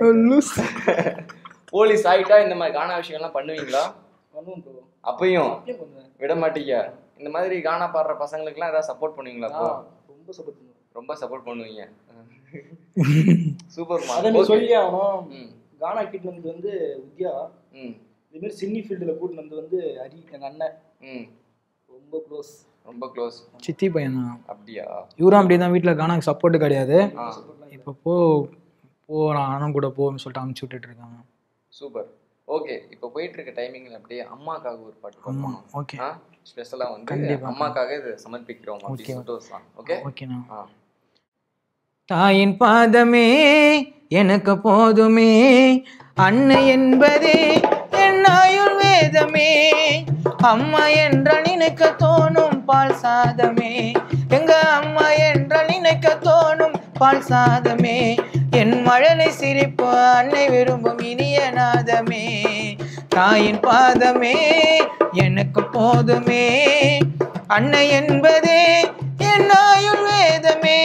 போலீஸ் ஆயிட்டா இந்த மாதிரி கானா விஷயம்லாம் பண்ணுவீங்களா
பண்ணுவோம் ப்ரோ
அப்பயும்
அப்பயும் பண்ணுவேன்
விட மாட்டீங்க இந்த மாதிரி கானா பாடுற பசங்களுக்குலாம் ஏதாவது சப்போர்ட் பண்ணுவீங்களா
ஆ
அப்போ
ரொம்ப சப்போர்ட் பண்ணுவேன்
ரொம்ப சப்போர்ட் பண்ணுவீங்க சூப்பர்
அதை நீ சொல்லி ஆகணும்
ம்
கானா கிட்ட வந்து வந்து வித்யா
ம்
இதுமாரி சின்னி ஃபீல்டில் கூட்டின்னு வந்து வந்து ஹரி எங்கள் அண்ணன்
ம்
ரொம்ப க்ளோஸ்
ரொம்ப க்ளோஸ்
சித்தி பையன் தான்
அப்படியா
இவரும் அப்படி தான் வீட்டில் கானாக்கு சப்போர்ட் கிடையாது
ஆ
இப்போ போ போ நான் அண்ணன் கூட போன்னு சொல்லிட்டு அமுச்சு விட்டுட்டு இருக்காங்க
சூப்பர் ஓகே இப்போ போயிட்டு இருக்க டைமிங்ல அப்படியே அம்மாக்காக ஒரு பாட்டு
ஆமா
பாடணும்
ஓகே
ஆ ஸ்பெஷலா வந்து
கண்டிப்பா.
அம்மாக்காக இது சமர்ப்பிக்கிறோம்
Okay.
அப்படின்னு சொல்லிட்டு ஒரு சாங் ஓகே
ஓகேண்ணா
ஆ
தாயின் பாதமே எனக்கு போதுமே அன்னை என்பதே என் ஆயுள் வேதமே அம்மா என்றால் நினைக்க தோணும் பால் சாதமே எங்க அம்மா என்றால் நினைக்க தோணும் பால் சாதமே என் மழலை சிரிப்பு அன்னை விரும்பும் இனிய நாதமே தாயின் பாதமே எனக்கு போதுமே அன்னை என்பதே என் ஆயுள் வேதமே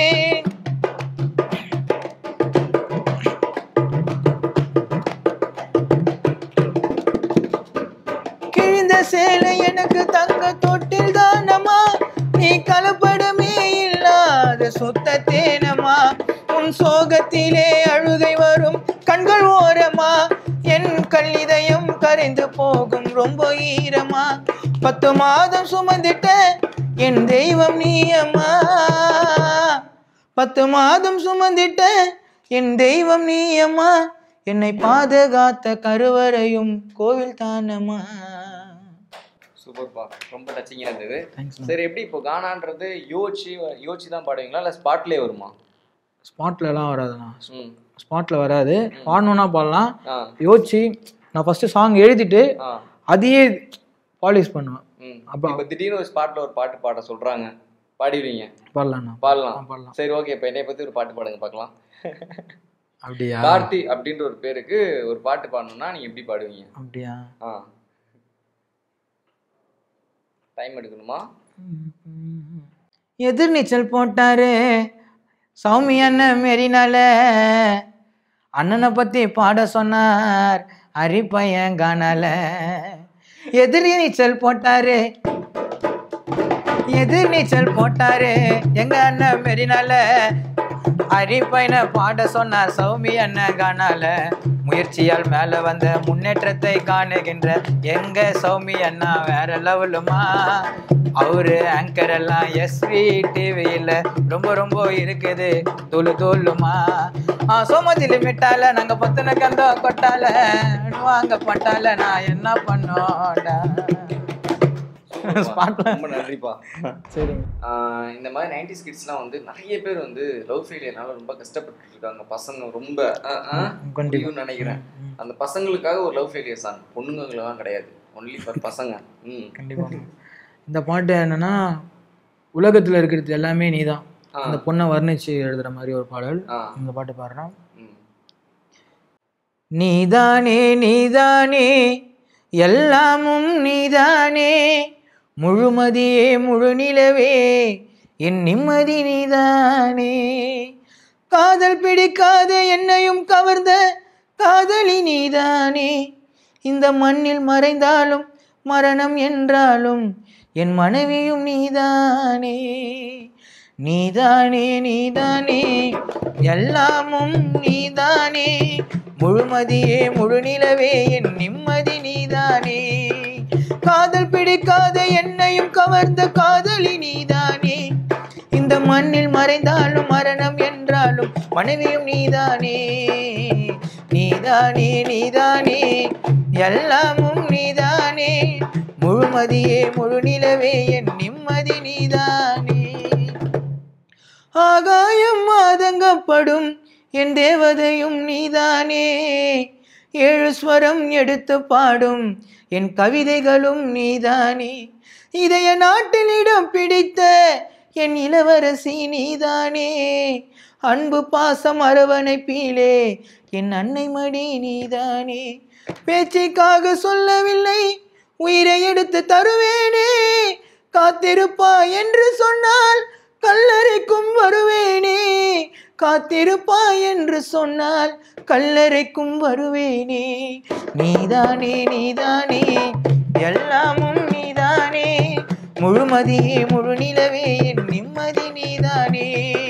கிழிந்த சேலை எனக்கு தங்க தொட்டில் தானமா நீ கலப்படமே இல்லாத சுத்த தேனமா உன் சோகத்திலே அழுகை வரும் கண்கள் ஓரமா என் கல்லிதயம் கரைந்து போகும் ரொம்ப ஈரமா பத்து மாதம் சுமந்துட்ட என் தெய்வம் நீயம்மா பத்து மாதம் சுமந்திட்ட என் தெய்வம் நீயம்மா என்னை பாதுகாத்த கருவறையும் கோவில் தானம்மா
சூப்பர்ப்பா ரொம்ப டச்சிங்கா இருந்தது
தேங்க்ஸ்
சரி எப்படி இப்போ கானான்றது யோசிச்சு யோசிச்சு தான் பாடுவீங்களா இல்ல ஸ்பாட்லயே வருமா
ஸ்பாட்லலாம் வராதுண்ணா
ம்
ஸ்பாட்ல வராது பாடணும்னா பாடலாம்
ஆ
யோசிச்சு நான் ஃபர்ஸ்ட் சாங் எழுதிட்டு
ஆ
அதையே பாலிஷ் பண்ணுவேன்
ம்
அப்ப-
இப்போ திடீர்னு ஒரு ஸ்பாட்ல ஒரு பாட்டு பாட சொல்றாங்க பாடிடுவீங்க
பாடலாண்ணா
பாடலாம்
பாடலாம்
சரி ஓகே இப்போ என்னை பத்தி ஒரு பாட்டு பாடுங்க பார்க்கலாம்
அப்படியா
கார்த்தி அப்படின்ற ஒரு பேருக்கு ஒரு பாட்டு பாடணும்னா நீங்க எப்படி பாடுவீங்க
அப்படியா
ஆ டைம் எடுக்கணுமா
எதிர்நீச்சல் போட்டாரு சௌமி அண்ணன் மெரினால அண்ணனை பத்தி பாட சொன்னார் ஹரிப்பையன் காணால எதிர்நீச்சல் போட்டாரு எதிர்நீச்சல் போட்டாரு எங்க அண்ணன் மெரினால ஹரிப்பையனை பாட சொன்னார் சௌமி அண்ணன் காணால முயற்சியால் மேல வந்த முன்னேற்றத்தை காணுகின்ற எங்க சௌமி அண்ணா வேற லெவலுமா அவரு ஆங்கர் எல்லாம் எஸ்வி டிவியில் ரொம்ப ரொம்ப இருக்குது தூளு தூளுமா ஆ சோமதிலி மிட்டால நாங்க பத்தின கந்தம் கொட்டால வாங்க பட்டால நான் என்ன பண்ணோடா
சூப்பர்ப்பா. ரொம்ப நன்றிப்பா
சரிங்க
ஆஹ் இந்த மாதிரி நைன்டி கிட்ஸ்லாம் வந்து நிறைய பேர் வந்து லவ் ஃபெயிலியர்னால ரொம்ப கஷ்டப்பட்டு இருக்காங்க பசங்க ரொம்ப ஆஹ் ஆஹ்
கண்டிப்பா.
புரியும்னு நினைக்கிறேன் அந்த பசங்களுக்காக ஒரு லவ் ஃபெயிலியர் சாங் பொண்ணுங்களுக்கெல்லாம் கிடையாது ஒன்லி ஃபார் பசங்க ம்
கண்டிப்பா இந்த பாட்டு என்னன்னா உலகத்துல இருக்கிறது எல்லாமே நீதான்
ஆ.
அந்த பொண்ணை வர்ணிச்சு எழுதுற மாதிரி ஒரு பாடல்
ஆ
இந்த பாட்டு பாடுறோம்
ம்
நீதானே நீதானே எல்லாமும் நீதானே முழுமதியே முழு நிலவே என் நிம்மதி நீதானே காதல் பிடிக்காத என்னையும் கவர்ந்த காதலி நீதானே இந்த மண்ணில் மறைந்தாலும் மரணம் என்றாலும் என் மனைவியும் நீதானே நீதானே நீதானே எல்லாமும் நீதானே முழுமதியே முழு நிலவே என் நிம்மதி நீதானே காதல் பிடிக்காத என்னையும் கவர்ந்த காதலி நீதானே இந்த மண்ணில் மறைந்தாலும் மரணம் என்றாலும் மனைவியும் நீதானே நீதானே நீதானே எல்லாமும் நீதானே முழுமதியே முழு நிலவே என் நிம்மதி நீதானே ஆகாயம் ஆதங்கப்படும் என் தேவதையும் நீதானே ஏழு ஸ்வரம் எடுத்து பாடும் என் கவிதைகளும் நீதானே இதய நாட்டிலிடம் பிடித்த என் இளவரசி நீதானே அன்பு பாசம் அரவணைப்பிலே என் அன்னை மடி நீதானே பேச்சைக்காக சொல்லவில்லை உயிரை எடுத்து தருவேனே காத்திருப்பா என்று சொன்னால் கல்லறைக்கும் வருவேனே காத்திருப்பா என்று சொன்னால் கல்லறைக்கும் வருவேனே நீதானே நீதானே எல்லாமும் நீதானே முழுமதியே முழு நிலவே என் நிம்மதி நீதானே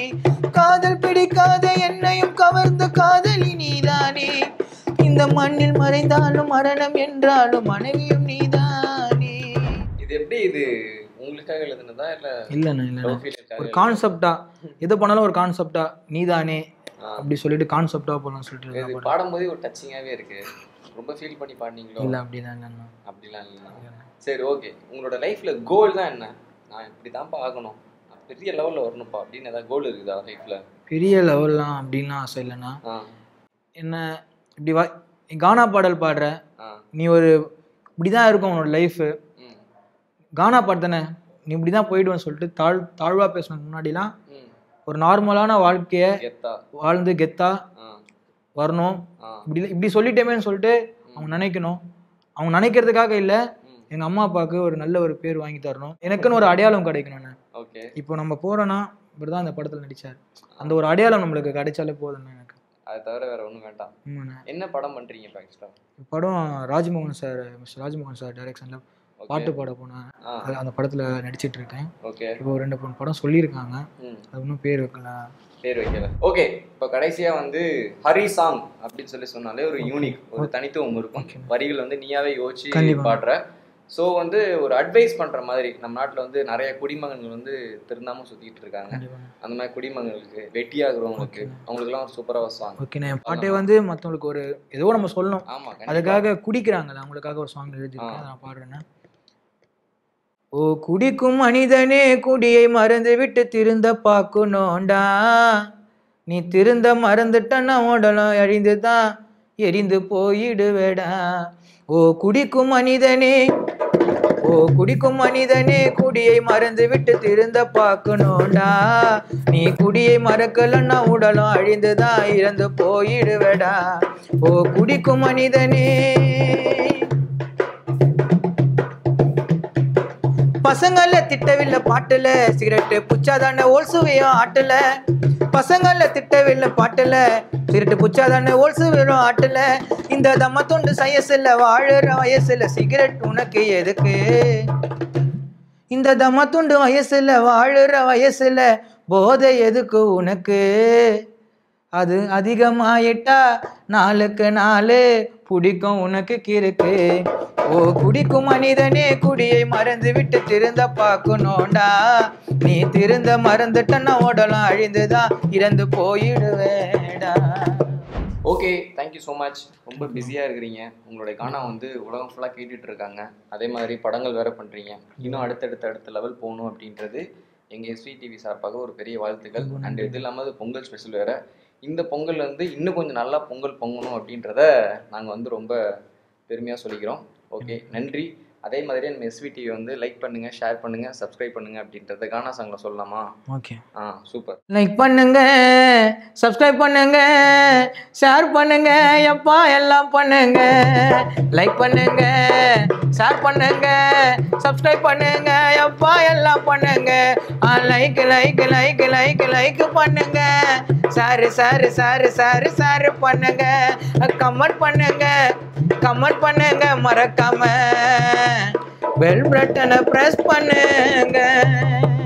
காதல் பிடிக்காத என்னையும் கவர்ந்த காதலி நீதானே இந்த மண்ணில் மறைந்தாலும் மரணம் என்றாலும் மனைவியும் நீதானே
இது எப்படி இது உங்களுக்காக எழுதுனதா இல்ல
இல்லைண்ணா இல்லைண்ணா
லவ் ஃபெயிலியருக்காக
ஒரு கான்செப்டா எது பண்ணாலும் ஒரு கான்செப்டா நீதானே
ஆ.
அப்படி சொல்லிட்டு கான்செப்டா போகலாம் சொல்லிட்டு
இது
இருக்கேன் பாட்டு.
பாடும்போதே ஒரு டச்சிங்காவே இருக்கு ரொம்ப ஃபீல் பண்ணி பாடுனீங்களோ
இல்ல அப்படிதான் இல்லைண்ணா
அப்படிலாம் இல்லை சரி ஓகே உங்களோட லைஃப்ல கோல் தான் என்ன நான் இப்படி தான்ப்பா ஆகணும் நான் பெரிய லெவல்ல வரணும்ப்பா அப்படின்னு ஏதாவது கோல் இருக்குதா லைஃப்ல
பெரிய லெவல்லாம் அப்படின்லாம் ஆசை இல்லைண்ணா
ஆ
என்ன இப்படி வா நீ கானா பாடல் பாடுற
ஆ
நீ ஒரு இப்படிதான் இருக்கும் உன்னோட லைஃபு
ம்
கானா பாட்டு தானே நீ இப்படி தான் போயிடுவேன்னு சொல்லிட்டு தாழ் தாழ்வாக பேசணும் முன்னாடிலாம்
ம்
ஒரு நார்மலான வாழ்க்கையை
கெத்தா
வாழ்ந்து கெத்தா
ஆ
வரணும்
ஆ
இப்படி இப்படி சொல்லிட்டேமேன்னு சொல்லிட்டு அவங்க நினைக்கணும் அவங்க நினைக்கிறதுக்காக இல்லை
ம்
எங்கள் அம்மா அப்பாவுக்கு ஒரு நல்ல ஒரு பேர் வாங்கி தரணும் எனக்குன்னு ஒரு அடையாளம் கிடைக்கணும்ண்ணே
ஓகே
இப்போ நம்ம போகிறோன்னா இவர் தான் அந்த படத்தில் நடித்தார் அந்த ஒரு அடையாளம் நம்மளுக்கு கிடைச்சாலே போதும்ண்ணே எனக்கு
அதை தவிர வேற ஒன்றும் வேண்டாம்
ஆமாண்ணே
என்ன படம் பண்றீங்க இப்போ ஆக்சுவலா
படம் Rajmohan sir mister Rajmohan sir டைரக்ஷனில்
ஓகே
பாட்டு பாட போனேன்
ஆ
அது அந்த படத்தில் நடிச்சிட்டு இருக்கேன்
ஓகே
இப்போ ஒரு ரெண்டு மூணு படம் சொல்லியிருக்காங்க
ம்
அது இன்னும் பேர் வைக்கல
பேர் வைக்கல ஓகே இப்போ கடைசியா வந்து ஹரி சாங் அப்படின்னு சொல்லி சொன்னாலே ஒரு யூனிக் ஒரு தனித்துவம் இருக்கும் வரிகள் வந்து நீயாவே யோசிச்சு
கண்டிப்பா.
பாடுற ஸோ வந்து ஒரு அட்வைஸ் பண்ற மாதிரி நம்ம நாட்டில் வந்து நிறைய குடிமகன்கள் வந்து திருந்தாம சுத்திட்டு இருக்காங்க
கண்டிப்பாக
அந்த மாதிரி குடிமகன்களுக்கு வெட்டியாகிறவங்களுக்கு அவங்களுக்குலாம் ஒரு சூப்பரா சாங்
ஓகேண்ணே என் பாட்டே வந்து மற்றவங்களுக்கு ஒரு ஏதோ நம்ம சொல்லணும்
ஆமா கண்டிப்பா.
அதுக்காக குடிக்கிறாங்கல்ல அவங்களுக்காக ஒரு சாங் எழுதியிருக்கேன் அதை நான் பாடுறேன்னா ஓ குடிக்கும் மனிதனே குடியை மறந்து விட்டு திருந்த பார்க்கணும்டா
நீ திருந்த மறந்துட்டன்னா உடலும் அழிந்து தான் எரிந்து போயிடுவேடா ஓ குடிக்கும் மனிதனே ஓ குடிக்கும் மனிதனே குடியை மறந்து விட்டு திருந்த பார்க்கணும்டா நீ குடியை மறக்கலன்னா உடலும் அழிந்துதான் இறந்து போயிடுவேடா ஓ குடிக்கும் மனிதனே பசங்கள திட்டவில்லை பாட்டுல சிகரெட்டு புச்சாதானே ஓல்சுவையும் ஆட்டுல பசங்கள திட்டவில்லை பாட்டுல சிகரெட்டு புச்சாதானே ஓல்சுவையும் ஆட்டுல இந்த தம்ம தொண்டு சயசுல வாழுற வயசுல சிகரெட் உனக்கு எதுக்கு இந்த தம்ம துண்டு வயசுல வாழுற வயசுல போதை எதுக்கு உனக்கு அது அதிகமாயிட்டா நாளுக்கு நாளு பிடிக்கும் உனக்கு கிறுக்கு ஓ குடிக்கும் மனிதனே குடியை மறந்து விட்டு திருந்த பார்க்கணும்டா நீ திருந்த மறந்துட்டன்னா உடலாம் அழிந்துதான் இறந்து போயிடுவேடா
ஓகே தேங்க்யூ ஸோ மச் ரொம்ப பிஸியாக இருக்கிறீங்க உங்களுடைய கானா வந்து உலகம் ஃபுல்லாக கேட்டுட்டு இருக்காங்க அதே மாதிரி படங்கள் வேற பண்ணுறீங்க இன்னும் அடுத்தடுத்த அடுத்த லெவல் போகணும் அப்படின்றது எங்கள் எஸ்வி டிவி சார்பாக ஒரு பெரிய வாழ்த்துக்கள் அண்ட் இது இல்லாமல் அது பொங்கல் ஸ்பெஷல் வேற இந்த பொங்கல் வந்து இன்னும் கொஞ்சம் நல்லா பொங்கல் பொங்கணும் அப்படின்றத நாங்கள் வந்து ரொம்ப பெருமையாக சொல்லிக்கிறோம் ஓகே நன்றி அதே மாதிரி நம்ம எஸ்வி டிவி வந்து லைக் பண்ணுங்க ஷேர் பண்ணுங்க சப்ஸ்கிரைப் பண்ணுங்க அப்படின்றத கானா சாங்ல சொல்லலாமா
ஓகே
ஆ சூப்பர்
லைக் பண்ணுங்க சப்ஸ்கிரைப் பண்ணுங்க ஷேர் பண்ணுங்க எப்பா எல்லாம் பண்ணுங்க லைக் பண்ணுங்க ஷேர் பண்ணுங்க சப்ஸ்கிரைப் பண்ணுங்க எப்பா எல்லாம் பண்ணுங்க ஆ like like like like like பண்ணுங்க share share share share share பண்ணுங்க கமெண்ட் பண்ணுங்க கமெண்ட் பண்ணுங்க மறக்காம பெல் பட்டனை ப்ரெஸ் பண்ணுங்க